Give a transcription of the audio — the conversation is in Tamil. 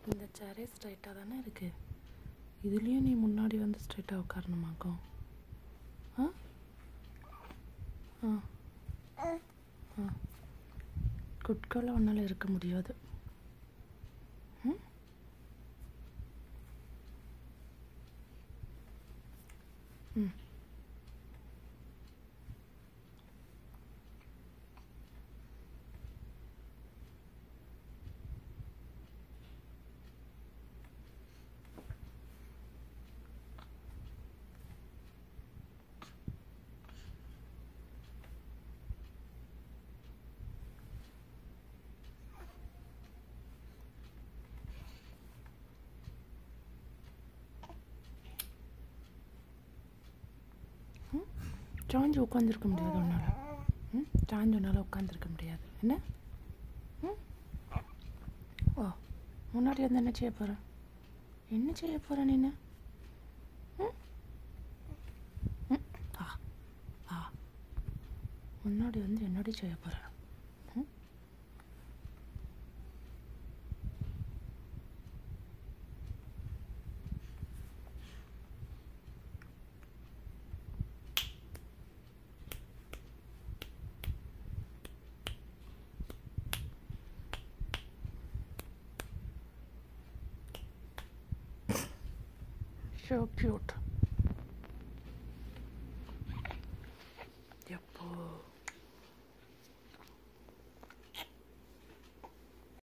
இந்த சேரே ஸ்ட்ரைட்டாக தானே இருக்கு இதுலேயும் நீ முன்னாடி வந்து ஸ்ட்ரைட்டாக உட்காரணுமாக்கும் ஆ ஆ ஆ குட்கால உன்னால் இருக்க முடியாது ம் ம் ம் சாஞ்சு உட்காந்துருக்க முடியாது உன்னால் ம் சாஞ்சு உன்னால் உட்காந்துருக்க முடியாது என்ன ம் ஓ முன்னாடி வந்து என்ன செய்ய போகிற என்ன செய்ய போகிற நீனு ம் ம் ஆ ஆ முன்னாடி வந்து என்னடி செய்ய போகிற ம் So cute.